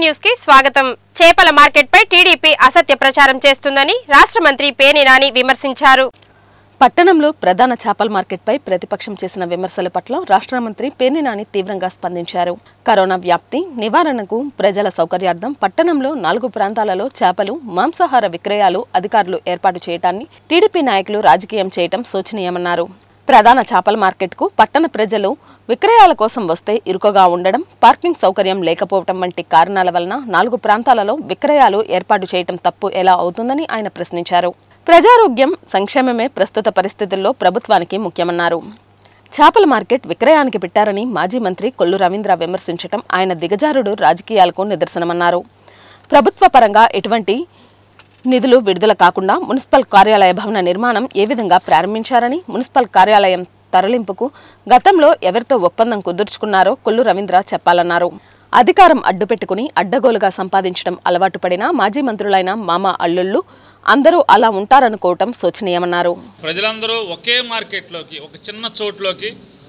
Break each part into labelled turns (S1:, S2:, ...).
S1: news కి స్వాగతం చేపల మార్కెట్ పై టీడీపీ అసత్య ప్రచారం చేస్తుందని రాష్ట్ర మంత్రి పేర్ని నాని విమర్శించారు
S2: పట్టణంలో ప్రధాన చేపల మార్కెట్పై ప్రతిపక్షం చేసిన విమర్శల పట్ల రాష్ట్ర మంత్రి పేర్ని నాని తీవ్రంగా స్పందించారు కరోనా వ్యాప్తి నివారణకు ప్రజల సౌకర్యార్థం పట్టణంలో నాలుగు ప్రాంతాలలో చేపలు మాంసాహార విక్రయాలు అధికారులు ఏర్పాటు చేయడాన్ని టీడీపీ నాయకులు రాజకీయం చేయటం శోచనీయమన్నారు ప్రధాన చేపల మార్కెట్కు పట్టణ ప్రజలు విక్రయాల కోసం వస్తే ఇరుకుగా ఉండడం పార్కింగ్ సౌకర్యం లేకపోవటం వంటి కారణాల వలన నాలుగు ప్రాంతాలలో విక్రయాలు ఏర్పాటు చేయటం తప్పు ఎలా అవుతుందని ఆయన ప్రశ్నించారు ప్రజారోగ్యం సంక్షేమమే ప్రస్తుత పరిస్థితుల్లో ప్రభుత్వానికి ముఖ్యమన్నారు చేపల మార్కెట్ విక్రయానికి పెట్టారని మాజీ మంత్రి కొల్లు రవీంద్ర విమర్శించటం ఆయన దిగజారుడు రాజకీయాలకు నిదర్శనమన్నారు ప్రభుత్వ పరంగా ఎటువంటి నిధులు విడుదల కాకుండా మున్సిపల్ కార్యాలయ భవన నిర్మాణం ఏ విధంగా ప్రారంభించారని మున్సిపల్ కార్యాలయం తరలింపుకు గతంలో ఎవరితో ఒప్పందం కుదుర్చుకున్నారో కొల్లు రవీంద్ర చెప్పాలన్నారు అధికారం అడ్డుపెట్టుకుని అడ్డగోలుగా సంపాదించడం అలవాటు పడిన మాజీ మంత్రులైన మామ అల్లుళ్ళు అందరూ అలా ఉంటారనుకోవటం శోచనీయమన్నారు
S3: ప్రజలందరూ ఒకే మార్కెట్లోకి ఒక చిన్న చోట్లోకి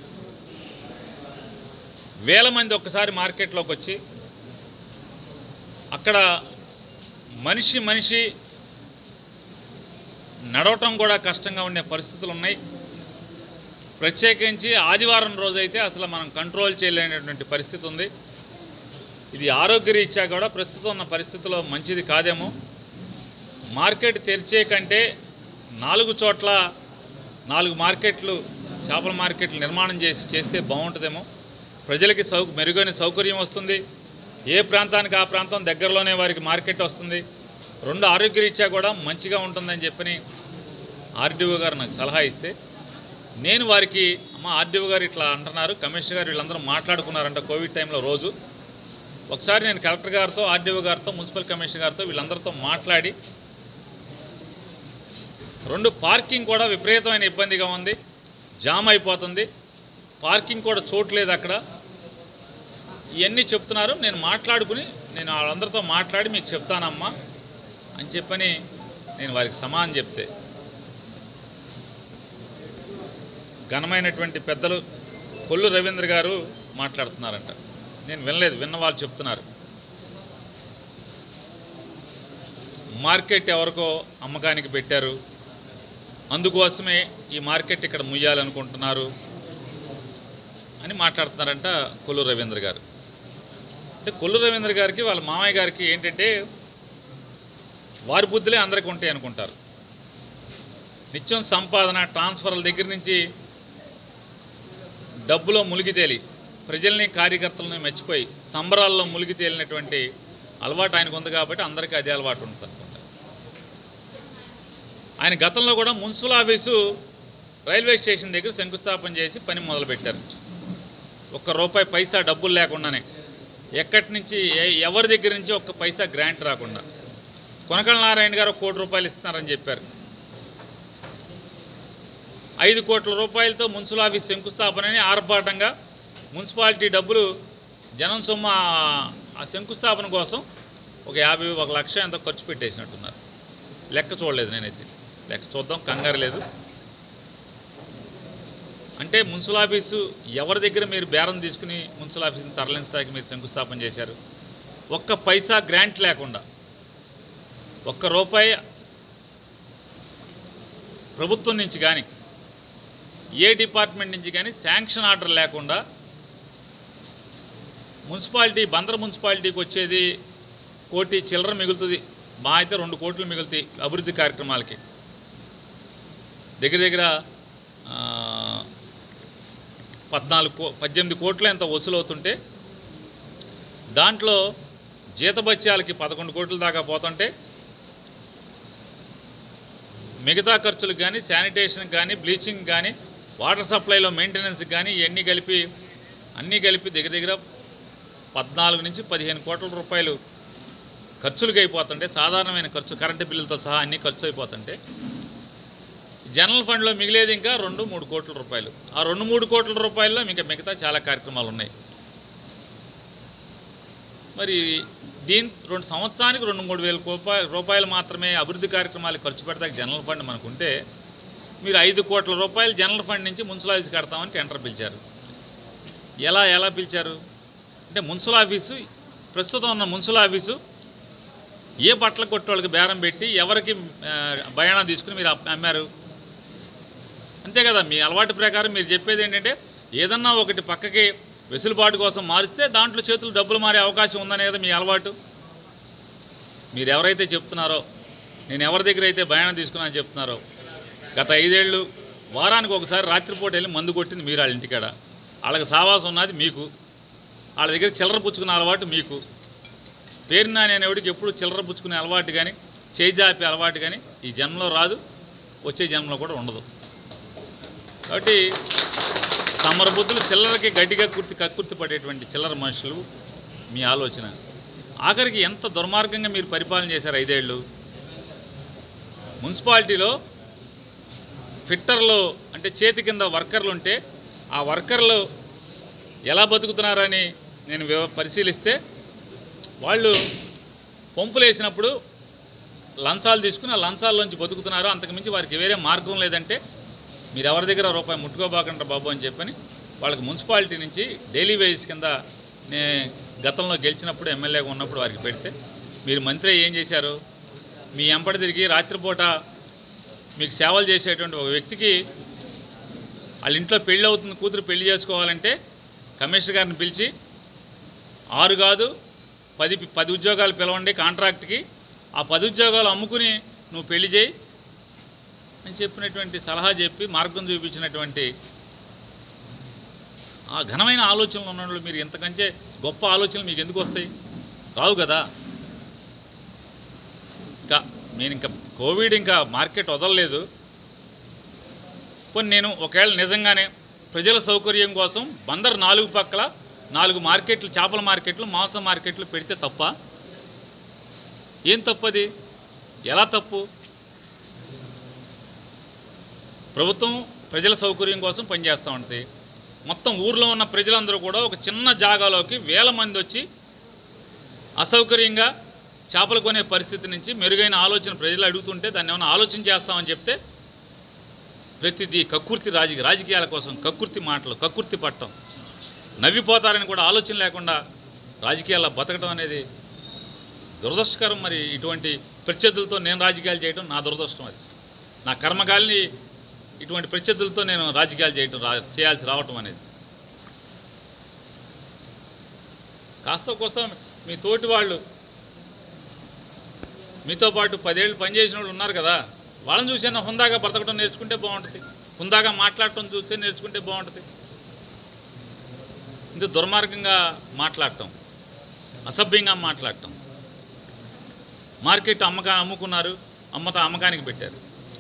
S3: వేల మంది ఒక్కసారి మార్కెట్లోకి వచ్చి అక్కడ మనిషి మనిషి నడవటం కూడా కష్టంగా ఉండే పరిస్థితులు ఉన్నాయి ప్రత్యేకించి ఆదివారం రోజైతే అసలు మనం కంట్రోల్ చేయలేనటువంటి పరిస్థితి ఉంది ఇది ఆరోగ్యరీత్యా కూడా ప్రస్తుతం ఉన్న పరిస్థితిలో మంచిది కాదేమో మార్కెట్ తెరిచే కంటే నాలుగు చోట్ల నాలుగు మార్కెట్లు చేపల మార్కెట్లు నిర్మాణం చేసి చేస్తే బాగుంటుందేమో ప్రజలకి సౌ మెరుగైన సౌకర్యం వస్తుంది ఏ ప్రాంతానికి ఆ ప్రాంతం దగ్గరలోనే వారికి మార్కెట్ వస్తుంది రెండు ఆరోగ్యరీత్యా కూడా మంచిగా ఉంటుందని చెప్పని ఆర్డీఓ గారు నాకు సలహా ఇస్తే నేను వారికి అమ్మ ఆర్డీఓ గారు ఇట్లా అంటున్నారు కమిషనర్ గారు వీళ్ళందరూ మాట్లాడుకున్నారంట కోవిడ్ టైంలో రోజు ఒకసారి నేను కలెక్టర్ గారితో ఆర్డీఓ గారితో మున్సిపల్ కమిషనర్ గారితో వీళ్ళందరితో మాట్లాడి రెండు పార్కింగ్ కూడా విపరీతమైన ఇబ్బందిగా ఉంది జామ్ అయిపోతుంది పార్కింగ్ కూడా చోట్లేదు అక్కడ ఇవన్నీ చెప్తున్నారు నేను మాట్లాడుకుని నేను వాళ్ళందరితో మాట్లాడి మీకు చెప్తానమ్మా అని చెప్పని నేను వారికి సమానం చెప్తే ఘనమైనటువంటి పెద్దలు కొల్లు రవీంద్ర గారు మాట్లాడుతున్నారంట నేను వినలేదు విన్న వాళ్ళు చెప్తున్నారు మార్కెట్ ఎవరికో అమ్మకానికి పెట్టారు అందుకోసమే ఈ మార్కెట్ ఇక్కడ ముయ్యాలనుకుంటున్నారు అని మాట్లాడుతున్నారంట కొల్లు రవీంద్ర గారు అంటే కొల్లు రవీంద్ర గారికి వాళ్ళ మామయ్య గారికి ఏంటంటే వారి బుద్ధులే అందరికీ ఉంటాయి అనుకుంటారు నిత్యం సంపాదన ట్రాన్స్ఫర్ల దగ్గర నుంచి డబ్బులో మునిగి తేలి ప్రజల్ని కార్యకర్తలని మర్చిపోయి సంబరాల్లో మునిగి తేలినటువంటి అలవాటు ఆయనకు ఉంది కాబట్టి అందరికీ అదే అలవాటు ఉంటుంది అనుకుంటా ఆయన గతంలో కూడా మున్సిపల్ ఆఫీసు రైల్వే స్టేషన్ దగ్గర శంకుస్థాపన చేసి పని మొదలుపెట్టారు ఒక్క రూపాయి పైసా డబ్బులు లేకుండానే ఎక్కడి నుంచి ఏ- ఎవరి దగ్గర నుంచి ఒక్క పైసా గ్రాంట్ రాకుండా కొనకళ్ళ నారాయణ గారు ఒక కోటి రూపాయలు ఇస్తున్నారని చెప్పారు ఐదు కోట్ల రూపాయలతో మున్సిపల్ ఆఫీస్ శంకుస్థాపనని ఆర్భాటంగా మున్సిపాలిటీ డబ్బులు జనం సొమ్ము ఆ- ఆ శంకుస్థాపన కోసం ఒక యాభై ఒక లక్ష ఎంతో ఖర్చు పెట్టేసినట్టున్నారు లెక్క చూడలేదు నేనైతే లెక్క చూద్దాం కంగారు లేదు అంటే మున్సిపల్ ఆఫీసు ఎవరి దగ్గర మీరు బేరం తీసుకుని మున్సిపల్ ఆఫీస్ని తరలించడానికి మీరు శంకుస్థాపన చేశారు ఒక్క పైసా గ్రాంట్ లేకుండా ఒక్క రూపాయి ప్రభుత్వం నుంచి కానీ ఏ డిపార్ట్మెంట్ నుంచి కానీ శాంక్షన్ ఆర్డర్ లేకుండా మున్సిపాలిటీ బందర్ మున్సిపాలిటీకి వచ్చేది కోటి చిల్లర మిగులుతుంది మా అయితే రెండు కోట్లు మిగులుతాయి అభివృద్ధి కార్యక్రమాలకి దగ్గర దగ్గర ఆ, పద్నాలుగు కో పద్దెనిమిది కోట్లు ఎంత వసూలు అవుతుంటే దాంట్లో జీతభత్యాలకి పదకొండు కోట్ల దాకా పోతుంటే మిగతా ఖర్చులకు కానీ శానిటేషన్కి కానీ బ్లీచింగ్ కానీ వాటర్ సప్లైలో మెయింటెనెన్స్కి కానీ ఇవన్నీ కలిపి అన్నీ కలిపి దగ్గర దగ్గర పద్నాలుగు నుంచి పదిహేను కోట్ల రూపాయలు ఖర్చులకు అయిపోతుంటే సాధారణమైన ఖర్చు కరెంటు బిల్లులతో సహా అన్నీ ఖర్చు అయిపోతుంటే జనరల్ ఫండ్లో మిగిలేది ఇంకా రెండు మూడు కోట్ల రూపాయలు ఆ రెండు మూడు కోట్ల రూపాయల్లో ఇంకా మిగతా చాలా కార్యక్రమాలు ఉన్నాయి మరి దీని రెండు సంవత్సరానికి రెండు మూడు వేల రూపాయలు రూపాయలు మాత్రమే అభివృద్ధి కార్యక్రమాలకు ఖర్చు పెడతాక జనరల్ ఫండ్ మనకుంటే మీరు ఐదు కోట్ల రూపాయలు జనరల్ ఫండ్ నుంచి మున్సిపల్ ఆఫీస్ కడతామని టెండర్ పిలిచారు ఎలా ఎలా పిలిచారు అంటే మున్సిపల్ ఆఫీసు ప్రస్తుతం ఉన్న మున్సిపల్ ఆఫీసు ఏ బట్టల కొట్టోళ్ళకి బేరం పెట్టి ఎవరికి ఆ, బయానా తీసుకుని మీరు అమ్- అమ్మారు అంతే కదా మీ అలవాటు ప్రకారం మీరు చెప్పేది ఏంటంటే ఏదన్నా ఒకటి పక్కకి వెసులుబాటు కోసం మారిస్తే దాంట్లో చేతులు డబ్బులు మారే అవకాశం ఉందనే కదా మీ అలవాటు మీరు ఎవరైతే చెప్తున్నారో నేను ఎవరి దగ్గర అయితే బయానం తీసుకున్నా చెప్తున్నారో గత ఐదేళ్ళు వారానికి ఒకసారి రాత్రిపూట వెళ్ళి మందు కొట్టింది మీరు వాళ్ళ ఇంటికాడ వాళ్ళకి సావాసం ఉన్నది మీకు వాళ్ళ దగ్గర చిల్లర పుచ్చుకునే అలవాటు మీకు పేరు నానేవాడికి ఎప్పుడు చిల్లర పుచ్చుకునే అలవాటు కానీ చేయి జాపే అలవాటు కానీ ఈ జన్మలో రాదు వచ్చే జన్మలో కూడా ఉండదు కాబట్టి తమర బుద్ధులు చిల్లరకి గడ్డిగా కుర్తి కక్కుర్తి పడేటువంటి చిల్లర మనుషులు మీ ఆలోచన ఆఖరికి ఎంత దుర్మార్గంగా మీరు పరిపాలన చేశారు ఐదేళ్ళు మున్సిపాలిటీలో ఫిట్టర్లు అంటే చేతి కింద వర్కర్లు ఉంటే ఆ వర్కర్లు ఎలా బతుకుతున్నారని నేను వివ- పరిశీలిస్తే వాళ్ళు పంపులు వేసినప్పుడు లంచాలు తీసుకుని ఆ లంచాల్లోంచి బతుకుతున్నారు అంతకుమించి వారికి వేరే మార్గం లేదంటే మీరు ఎవరి దగ్గర రూపాయి ముట్టుకోబాకండి బాబు అని చెప్పని వాళ్ళకి మున్సిపాలిటీ నుంచి డైలీ వేజ్ కింద నే గతంలో గెలిచినప్పుడు ఎమ్మెల్యేగా ఉన్నప్పుడు వారికి పెడితే మీరు మంత్రి ఏం చేశారు మీ ఎంపటి తిరిగి రాత్రిపూట మీకు సేవలు చేసేటువంటి ఒక వ్యక్తికి వాళ్ళ ఇంట్లో పెళ్ళి అవుతుంది కూతురు పెళ్లి చేసుకోవాలంటే కమిషనర్ గారిని పిలిచి ఆరు కాదు పది పది ఉద్యోగాలు పిలవండి కాంట్రాక్ట్కి ఆ పది ఉద్యోగాలు అమ్ముకుని నువ్వు పెళ్లి చేయి అని చెప్పినటువంటి సలహా చెప్పి మార్గం చూపించినటువంటి ఆ ఘనమైన ఆలోచనలు ఉన్న వాళ్ళు మీరు ఇంతకంటే గొప్ప ఆలోచనలు మీకు ఎందుకు వస్తాయి రావు కదా ఇంకా నేను ఇంకా కోవిడ్ ఇంకా మార్కెట్ వదలలేదు పోనీ నేను ఒకవేళ నిజంగానే ప్రజల సౌకర్యం కోసం బందర్ నాలుగు పక్కల నాలుగు మార్కెట్లు చేపల మార్కెట్లు మాంసం మార్కెట్లు పెడితే తప్ప ఏం తప్పది ఎలా తప్పు ప్రభుత్వం ప్రజల సౌకర్యం కోసం పనిచేస్తూ ఉంటుంది మొత్తం ఊర్లో ఉన్న ప్రజలందరూ కూడా ఒక చిన్న జాగాలోకి వేల మంది వచ్చి అసౌకర్యంగా చేపలు కొనే పరిస్థితి నుంచి మెరుగైన ఆలోచన ప్రజలు అడుగుతుంటే దాన్ని ఏమైనా ఆలోచన చేస్తామని చెప్తే ప్రతిదీ కక్కుర్తి రాజకీయ రాజకీయాల కోసం కక్కుర్తి మాటలు కక్కుర్తి పట్టం నవ్విపోతారని కూడా ఆలోచన లేకుండా రాజకీయాల్లో బతకడం అనేది దురదృష్టకరం మరి ఇటువంటి ప్రత్యర్థులతో నేను రాజకీయాలు చేయడం నా దురదృష్టం అది నా కర్మగాలిని ఇటువంటి ప్రత్యర్థులతో నేను రాజకీయాలు చేయటం రా చేయాల్సి రావటం అనేది కాస్త కోస్త మీ తోటి వాళ్ళు మీతో పాటు పదేళ్ళు పనిచేసిన వాళ్ళు ఉన్నారు కదా వాళ్ళని చూసైనా హుందాగా బ్రతకడం నేర్చుకుంటే బాగుంటుంది హుందాగా మాట్లాడటం చూస్తే నేర్చుకుంటే బాగుంటుంది ఇంత దుర్మార్గంగా మాట్లాడటం అసభ్యంగా మాట్లాడటం మార్కెట్ అమ్మకా అమ్ముకున్నారు అమ్మత అమ్మకానికి పెట్టారు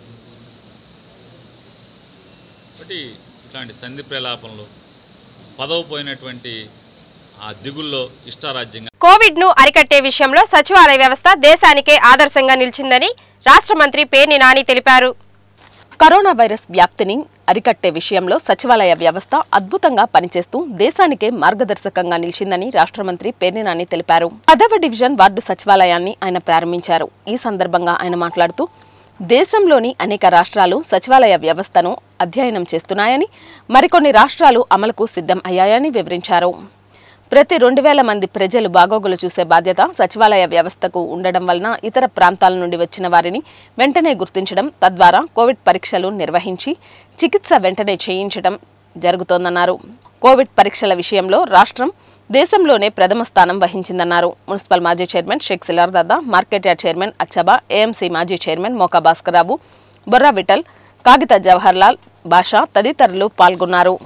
S3: కాబట్టి ఇట్లాంటి సంధి ప్రలాపనలు పదవి పోయినటువంటి ఆ దిగుల్లో ఇష్టారాజ్యంగా
S1: కోవిడ్ ను అరికట్టే విషయంలో సచివాలయ వ్యవస్థ దేశానికే ఆదర్శంగా నిలిచిందని రాష్ట్ర మంత్రి పేర్ని నాని తెలిపారు
S2: కరోనా వైరస్ వ్యాప్తిని అరికట్టే విషయంలో సచివాలయ వ్యవస్థ అద్భుతంగా పనిచేస్తూ దేశానికే మార్గదర్శకంగా నిలిచిందని రాష్ట్ర మంత్రి పేర్ని నాని తెలిపారు పదవ డివిజన్ వార్డు సచివాలయాన్ని ఆయన ప్రారంభించారు ఈ సందర్భంగా ఆయన మాట్లాడుతూ దేశంలోని అనేక రాష్ట్రాలు సచివాలయ వ్యవస్థను అధ్యయనం చేస్తున్నాయని మరికొన్ని రాష్ట్రాలు అమలుకు సిద్ధం అయ్యాయని వివరించారు ప్రతి రెండు వేల మంది ప్రజలు బాగోగులు చూసే బాధ్యత సచివాలయ వ్యవస్థకు ఉండడం వలన ఇతర ప్రాంతాల నుండి వచ్చిన వారిని వెంటనే గుర్తించడం తద్వారా కోవిడ్ పరీక్షలు నిర్వహించి చికిత్స వెంటనే చేయించడం జరుగుతోందన్నారు కోవిడ్ పరీక్షల విషయంలో రాష్ట్రం దేశంలోనే ప్రథమ స్థానం వహించిందన్నారు మున్సిపల్ మాజీ chairman Sheikh Silardada market yard chairman Achaba AMC మాజీ చైర్మన్ మోకా భాస్కరరావు బొర్రా విఠల్ కాగిత జవహర్లాల్ బాషా తదితరులు పాల్గొన్నారు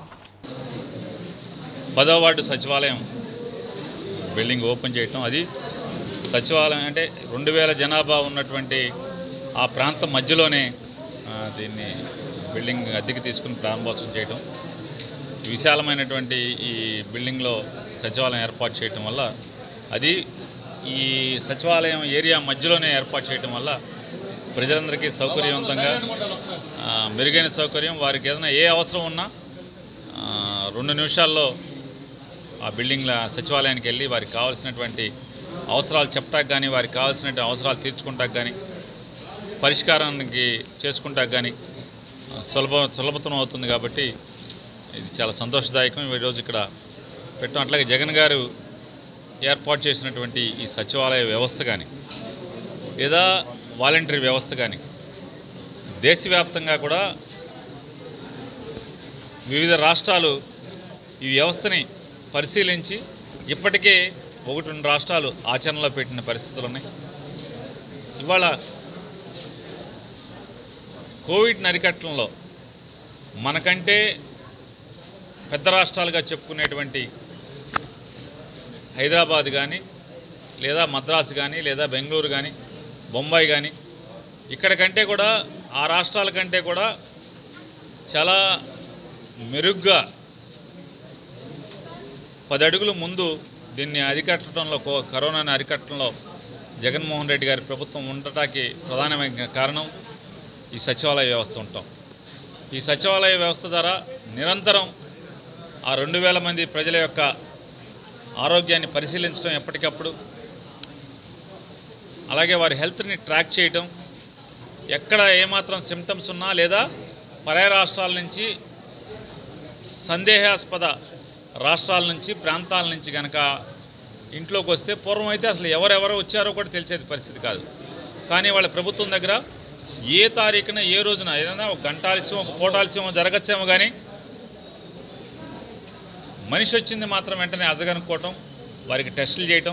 S3: పదవ వార్డు సచివాలయం బిల్డింగ్ ఓపెన్ చేయటం అది సచివాలయం అంటే రెండు వేల జనాభా ఉన్నటువంటి ఆ ప్రాంతం మధ్యలోనే ఆ, దీన్ని బిల్డింగ్ అద్దెకి తీసుకుని ప్రారంభోత్సవం చేయటం విశాలమైనటువంటి ఈ బిల్డింగ్లో సచివాలయం ఏర్పాటు చేయటం వల్ల అది ఈ సచివాలయం ఏరియా మధ్యలోనే ఏర్పాటు చేయటం వల్ల ప్రజలందరికీ సౌకర్యవంతంగా ఆ, మెరుగైన సౌకర్యం వారికి ఏదైనా ఏ అవసరం ఉన్నా ఆ, రెండు నిమిషాల్లో ఆ బిల్డింగ్ల సచివాలయానికి వెళ్ళి వారికి కావాల్సినటువంటి అవసరాలు చెప్పటానికి కానీ వారికి కావాల్సినటువంటి అవసరాలు తీర్చుకుంటానికి కానీ పరిష్కారానికి చేసుకుంటానికి కానీ ఆ, సులభ సులభతరం అవుతుంది కాబట్టి ఇది చాలా సంతోషదాయకం ఈరోజు ఇక్కడ పెట్టడం అట్లాగే జగన్ గారు ఏర్పాటు చేసినటువంటి ఈ సచివాలయ వ్యవస్థ కానీ లేదా వాలంటరీ వ్యవస్థ కానీ దేశవ్యాప్తంగా కూడా వివిధ రాష్ట్రాలు ఈ వ్యవస్థని పరిశీలించి ఇప్పటికే ఒకటి రెండు రాష్ట్రాలు ఆచరణలో పెట్టిన పరిస్థితులు ఉన్నాయి ఇవాళ కోవిడ్ అరికట్టడంలో మనకంటే పెద్ద రాష్ట్రాలుగా చెప్పుకునేటువంటి హైదరాబాద్ కానీ లేదా మద్రాసు కానీ లేదా బెంగళూరు కానీ బొంబాయి కానీ ఇక్కడ కంటే కూడా ఆ రాష్ట్రాల కంటే కూడా చాలా మెరుగ్గా పది అడుగులు ముందు దీన్ని అరికట్టడంలో కో- కరోనాని అరికట్టడంలో జగన్మోహన్ రెడ్డి గారి ప్రభుత్వం ఉండటానికి ప్రధానమైన కారణం ఈ సచివాలయ వ్యవస్థ ఉంటాం ఈ సచివాలయ వ్యవస్థ ద్వారా నిరంతరం ఆ రెండు వేల మంది ప్రజల యొక్క ఆరోగ్యాన్ని పరిశీలించడం ఎప్పటికప్పుడు అలాగే వారి హెల్త్ని ట్రాక్ చేయటం ఎక్కడ ఏమాత్రం సిమ్టమ్స్ ఉన్నా లేదా పరాయ రాష్ట్రాల నుంచి సందేహాస్పద రాష్ట్రాల నుంచి ప్రాంతాల నుంచి కనుక ఇంట్లోకి వస్తే పూర్వం అయితే అసలు ఎవరెవరు వచ్చారో కూడా తెలిసేది పరిస్థితి కాదు కానీ వాళ్ళ ప్రభుత్వం దగ్గర ఏ తారీఖున ఏ రోజున ఏదైనా ఒక గంట ఆలస్యం ఒక పూట ఆలస్యం జరగచ్చేమో కానీ మనిషి వచ్చింది మాత్రం వెంటనే అజగనుకోవటం వారికి టెస్టులు చేయటం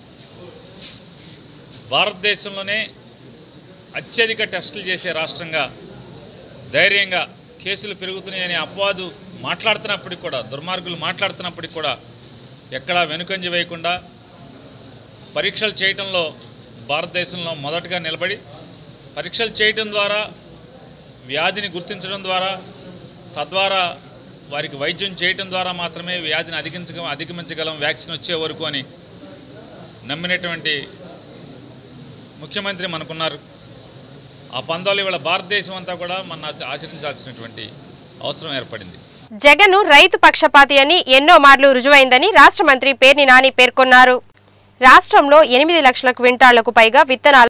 S3: భారతదేశంలోనే అత్యధిక టెస్టులు చేసే రాష్ట్రంగా ధైర్యంగా కేసులు పెరుగుతున్నాయని అపవాదు మాట్లాడుతున్నప్పటికి కూడా దుర్మార్గులు మాట్లాడుతున్నప్పటికి కూడా ఎక్కడా వెనుకంజ వేయకుండా పరీక్షలు చేయటంలో భారతదేశంలో మొదటగా నిలబడి పరీక్షలు చేయటం ద్వారా వ్యాధిని గుర్తించడం ద్వారా తద్వారా వారికి వైద్యం చేయటం ద్వారా మాత్రమే వ్యాధిని అధిగించగ అధిగమించగలం వ్యాక్సిన్ వచ్చే వరకు అని నమ్మినటువంటి ముఖ్యమంత్రి మనకున్నారు ఆ పందాలు ఇవాళ భారతదేశం అంతా కూడా మన ఆచరించాల్సినటువంటి అవసరం ఏర్పడింది
S1: జగన్ రైతు పక్షపాతి అని ఎన్నో మార్లు రుజువైందని రాష్ట్ర మంత్రి పేర్ని నాని పేర్కొన్నారు రాష్ట్రంలో ఎనిమిది లక్షల క్వింటాళ్లకు పైగా విత్తనాలు